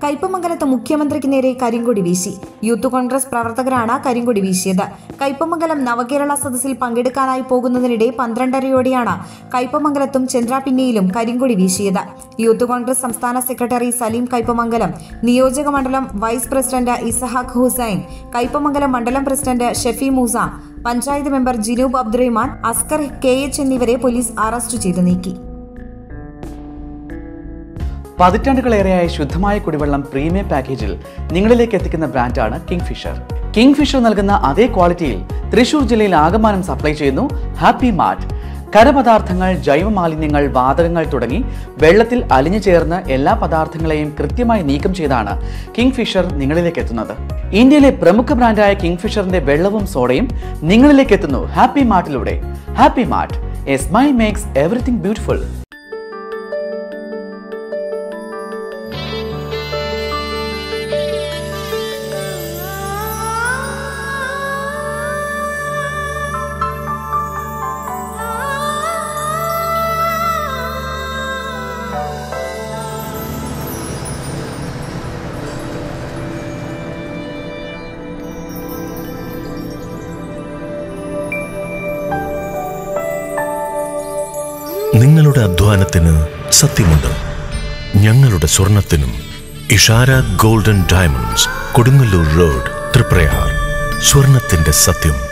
കയ്പമംഗലത്ത് മുഖ്യമന്ത്രിക്ക് നേരെ കരിങ്കൊടി വീശി യൂത്ത് കോൺഗ്രസ് പ്രവർത്തകരാണ് കരിങ്കൊടി വീശിയത് കയ്പമംഗലം നവകേരള സദസ്സിൽ പങ്കെടുക്കാനായി പോകുന്നതിനിടെ പന്ത്രണ്ടരയോടെയാണ് കയ്പമംഗലത്തും ചന്ദ്രാപിന്നയിലും കരിങ്കൊടി വീശിയത് യൂത്ത് കോൺഗ്രസ് സംസ്ഥാന സെക്രട്ടറി സലീം കയ്പമംഗലം നിയോജക മണ്ഡലം വൈസ് പ്രസിഡന്റ് ഇസഹാഖ് ഹുസൈൻ കയ്പമംഗലം മണ്ഡലം president Shefi Moosa panchayat member Jinoob Abdurahman Askar K H എന്നിവരെ പോലീസ് അറസ്റ്റ് ചെയ്തു നീക്കി പതിറ്റാണ്ടുകളേറെയായി ശുദ്ധമായ കുടിവെള്ളം പ്രീമിയം പാക്കേജിൽ നിങ്ങളിലേക്ക് എത്തിക്കുന്ന ബ്രാൻഡാണ് കിങ് ഫിഷർ കിങ് ഫിഷർ നൽകുന്ന അതേ ക്വാളിറ്റിയിൽ തൃശൂർ ജില്ലയിൽ ആകമാനം സപ്ലൈ ചെയ്യുന്നു ഹാപ്പി മാർട്ട് കരപദാർത്ഥങ്ങൾ ജൈവ മാലിന്യങ്ങൾ വാതകങ്ങൾ തുടങ്ങി വെള്ളത്തിൽ അലിഞ്ഞു ചേർന്ന് എല്ലാ പദാർത്ഥങ്ങളെയും കൃത്യമായി നീക്കം ചെയ്താണ് കിങ് ഫിഷർ നിങ്ങളിലേക്ക് എത്തുന്നത് ഇന്ത്യയിലെ പ്രമുഖ ബ്രാൻഡായ കിങ് ഫിഷറിന്റെ വെള്ളവും സോഡയും നിങ്ങളിലേക്ക് എത്തുന്നു ഹാപ്പി മാർട്ടിലൂടെ happy mart a smile makes everything beautiful നിങ്ങളുടെ അധ്വാനത്തിന് സത്യമുണ്ട് ഞങ്ങളുടെ സ്വർണത്തിനും Ishara golden diamonds Kodungallur road Triprayar സ്വർണത്തിന്റെ സത്യം